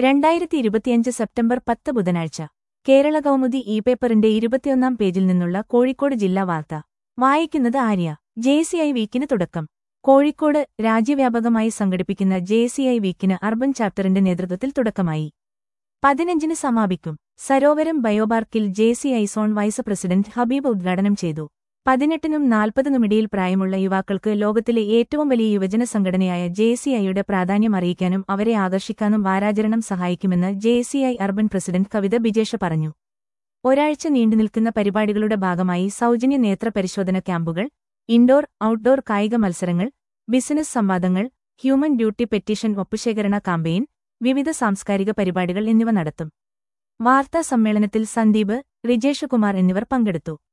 രണ്ടായിരത്തി ഇരുപത്തിയഞ്ച് സെപ്റ്റംബർ പത്ത് ബുധനാഴ്ച കേരള കൗമുദി ഇ പേപ്പറിന്റെ ഇരുപത്തിയൊന്നാം പേജിൽ നിന്നുള്ള കോഴിക്കോട് ജില്ലാ വാർത്ത വായിക്കുന്നത് ആര്യ ജെസിഐ വീക്കിന് തുടക്കം കോഴിക്കോട് രാജ്യവ്യാപകമായി സംഘടിപ്പിക്കുന്ന ജെസിഐ വീക്കിന് അർബൻ ചാപ്റ്ററിന്റെ നേതൃത്വത്തിൽ തുടക്കമായി പതിനഞ്ചിന് സമാപിക്കും സരോവരം ബയോപാർക്കിൽ JCI zone vice president Habeeb ഉദ്ഘാടനം ചെയ്തു പതിനെട്ടിനും നാൽപ്പതിനുമിടയിൽ പ്രായമുള്ള യുവാക്കൾക്ക് ലോകത്തിലെ ഏറ്റവും വലിയ യുവജന സംഘടനയായ ജെസിഐയുടെ പ്രാധാന്യം അറിയിക്കാനും അവരെ ആകർഷിക്കാനും വാരാചരണം സഹായിക്കുമെന്ന് JCI urban president Kavitha Bijesha പറഞ്ഞു ഒരാഴ്ച നീണ്ടുനിൽക്കുന്ന പരിപാടികളുടെ ഭാഗമായി സൗജന്യ നേത്ര പരിശോധന ക്യാമ്പുകൾ ഇൻഡോർ ഔട്ട്ഡോർ കായിക മത്സരങ്ങൾ ബിസിനസ് സംവാദങ്ങൾ ഹ്യൂമൻ ഡ്യൂട്ടി പെറ്റീഷൻ ഒപ്പുശേഖരണ കാമ്പയിൻ വിവിധ സാംസ്കാരിക പരിപാടികൾ എന്നിവ നടത്തും വാർത്താ സമ്മേളനത്തിൽ സന്ദീപ് റിജേഷ് കുമാർ എന്നിവർ പങ്കെടുത്തു